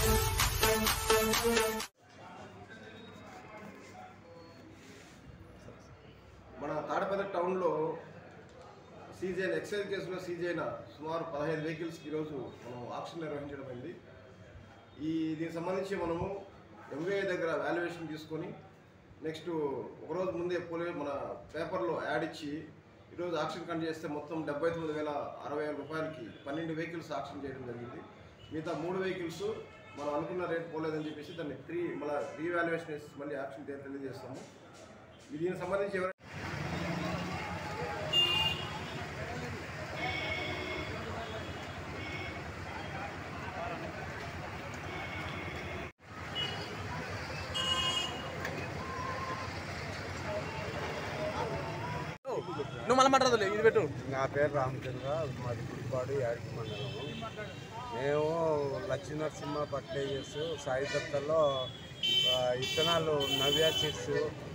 మన తాడపల్లి టౌన్లో సీజ్ అయిన ఎక్సైజ్ కేసులో సీజ్ అయిన సుమారు పదహైదు వెహికల్స్కి ఈరోజు మనం ఆక్షన్ నిర్వహించడం అయింది ఈ దీనికి సంబంధించి మనము ఎంవీఐ దగ్గర వాల్యుయేషన్ తీసుకొని నెక్స్ట్ ఒకరోజు ముందే పోలీ మన పేపర్లో యాడ్ ఇచ్చి ఈరోజు ఆక్షన్ కండక్ట్ చేస్తే మొత్తం డెబ్బై తొమ్మిది వేల అరవై వేల రూపాయలకి పన్నెండు వెహికల్స్ ఆక్షన్ చేయడం జరిగింది మిగతా మూడు వెహికల్స్ మనం అనుకున్న రేట్ పోలేదని చెప్పేసి దాన్ని త్రీ మళ్ళీ రీవాల్యుయేషన్ వేసి మళ్ళీ ఆక్షన్ తెలియజేస్తాము దీనికి సంబంధించి ఎవరైనా నువ్వు మళ్ళీ మాట్లాడదు ఇది పెట్టు నా పేరు రామచంద్ర మాది గుడిపాడు యాడికి మండలము మేము లక్ష్మీ నరసింహ ఫర్టిలైజర్స్ సాయి దత్తలో ఆ, విత్తనాలు నవ్య సీడ్స్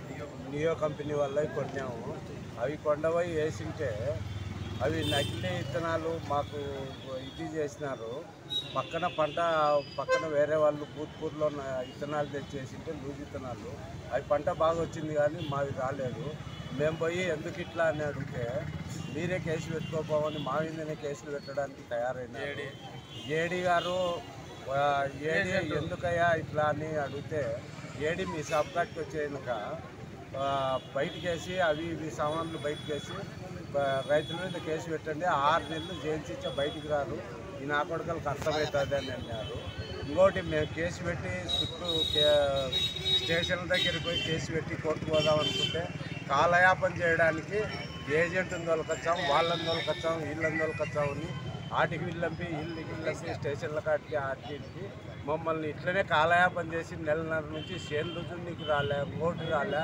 నియో కంపెనీ వాళ్ళవి కొన్నాము అవి కొండపోయి వేసింటే అవి నకిలీ విత్తనాలు మాకు ఇది చేసినారు పక్కన పంట పక్కన వేరే వాళ్ళు పూత్పూర్లో విత్తనాలు తెచ్చేసింటే లూజ్ విత్తనాలు అవి పంట బాగా వచ్చింది కానీ మావి రాలేదు మేము పోయి ఎందుకు ఇట్లా అని అడిగితే మీరే కేసు పెట్టుకోపోవని మా మీదనే కేసులు పెట్టడానికి తయారైనారు ఏడి గారు ఆ, ఏడి ఎందుకయ్యా ఇట్లా అని అడిగితే ఏడి మీ షాప్ కాడికి వచ్చేయనుక ఆ, బయటకేసి అవి ఇవి సామాన్లు బయటకేసి ఆ, రైతుల మీద కేసు పెట్టండి ఆరు నెలలు జైలు ఇచ్చే బయటికి రారు ఈ నా కొడుకులకు అర్థమవుతుంది అని అన్నారు ఇంకోటి మేము కేసు పెట్టి చుట్టూ కే- స్టేషన్ల దగ్గరికి పోయి కేసు పెట్టి కోర్టుకు పోదాం అనుకుంటే కాలయాపన చేయడానికి ఏజెంట్ని తోలుకొచ్చాం వాళ్ళని తోలుకొచ్చాం వీళ్ళని తోలుకొచ్చాం అని ఆటికి వీళ్ళంపి వీళ్ళకి వీళ్ళంపి స్టేషన్ల కాటికి ఆటికి మమ్మల్ని ఇట్లనే కాలయాపన చేసి నెలన్నర నుంచి చేనులు దున్నికి రాలే ఓటు రాలే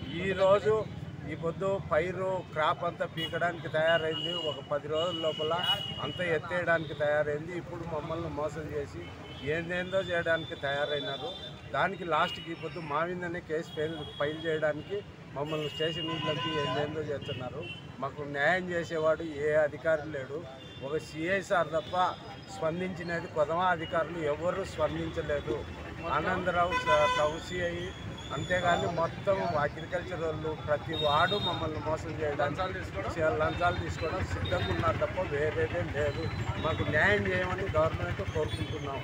ఈరోజు ఈ పొద్దు పైరు క్రాప్ అంతా పీకడానికి తయారైంది ఒక పది రోజుల లోపల అంతా ఎత్తేయడానికి తయారైంది ఇప్పుడు మమ్మల్ని మోసం చేసి ఏందేందో చేయడానికి తయారైనారు దానికి లాస్ట్కి ఈ పొద్దు మా మీదనే కేసు ఫైల్ ఫైల్ చేయడానికి మమ్మల్ని స్టేషన్ వీళ్ళకి ఏందేందో చేస్తున్నారు మాకు న్యాయం చేసేవాడు ఏ అధికారి లేడు ఒక సిఐ సార్ తప్ప స్పందించినది కొదమా అధికారులు ఎవరు స్పందించలేదు ఆనందరావు స- టౌన్ సిఐ అంతేగాని మొత్తం అగ్రికల్చర్ వాళ్ళు ప్రతి వాడు మమ్మల్ని మోసం చేయడానికి చే- లంచాలు తీసుకోవడం సిద్ధంగా ఉన్నారు తప్ప వేరేదే లేదు మాకు న్యాయం చేయమని గవర్నమెంట్ కోరుకుంటున్నాం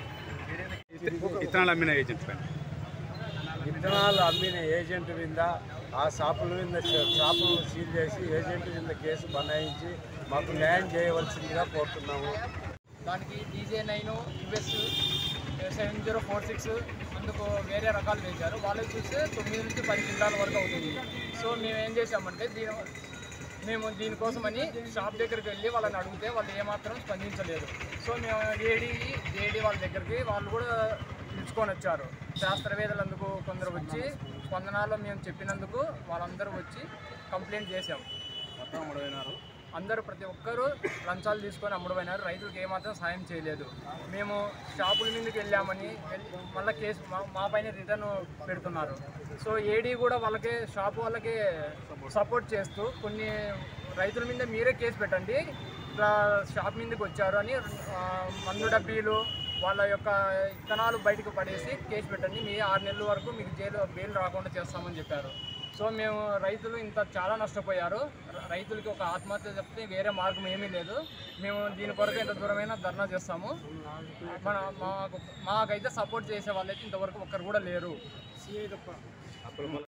ఇతనాలు అమ్మిన ఏజెంట్ పైన విత్తనాలు అమ్మిన ఏజెంట్ మీద ఆ షాపుల మీద షాపులను సీల్ చేసి ఏజెంట్ మీద కేసు బనాయించి మాకు న్యాయం చేయవలసిందిగా కోరుతున్నాము దానికి DJ nine US seven zero four six అందుకు వేరే రకాలు వేశారు వాళ్ళు చూస్తే తొమ్మిది నుంచి పది కింటాల వరకు అవుతుంది సో మేము ఏం చేసామంటే దీని మేము దీనికోసమని షాప్ దగ్గరికి వెళ్ళి వాళ్ళని అడిగితే వాళ్ళు ఏమాత్రం స్పందించలేదు సో మేము ఏడి ఏడి వాళ్ళ దగ్గరికి వాళ్ళు కూడా పిలుచుకొని వచ్చారు శాస్త్రవేత్తలందుకు కొందరు వచ్చి స్పందనాల్లో మేము చెప్పినందుకు వాళ్ళందరూ వచ్చి కంప్లైంట్ చేశాం మొత్తం అమ్ముడైనారు అందరూ ప్రతి ఒక్కరూ లంచాలు తీసుకొని అమ్ముడుపోయినారు రైతులకు ఏమాత్రం సాయం చేయలేదు మేము షాపుల మీదకి వెళ్ళామని వెళ్ళి మళ్ళీ కేసు మా- మా పైన రిటర్న్ పెడుతున్నారు సో ఏడీ కూడా వాళ్ళకి షాపు వాళ్ళకి సపోర్ట్ చేస్తూ కొన్ని రైతుల మీద మీరే కేసు పెట్టండి ఇట్లా షాప్ మీదకి వచ్చారు అని ఆ, మందు డబ్బీలు వాళ్ళ యొక్క ఇత్తనాలు బయటకు పడేసి కేసు పెట్టండి మీ ఆరు నెలల వరకు మీకు జైలు బెయిల్ రాకుండా చేస్తామని చెప్పారు సో మేము రైతులు ఇంత చాలా నష్టపోయారు ర- రైతులకి ఒక ఆత్మహత్య చెప్తే వేరే మార్గం ఏమీ లేదు మేము దీని కొరకు ఎంత దూరమైనా ధర్నా చేస్తాము మన మాకు మాకైతే సపోర్ట్ చేసే వాళ్ళైతే ఇంతవరకు ఒక్కరు కూడా లేరు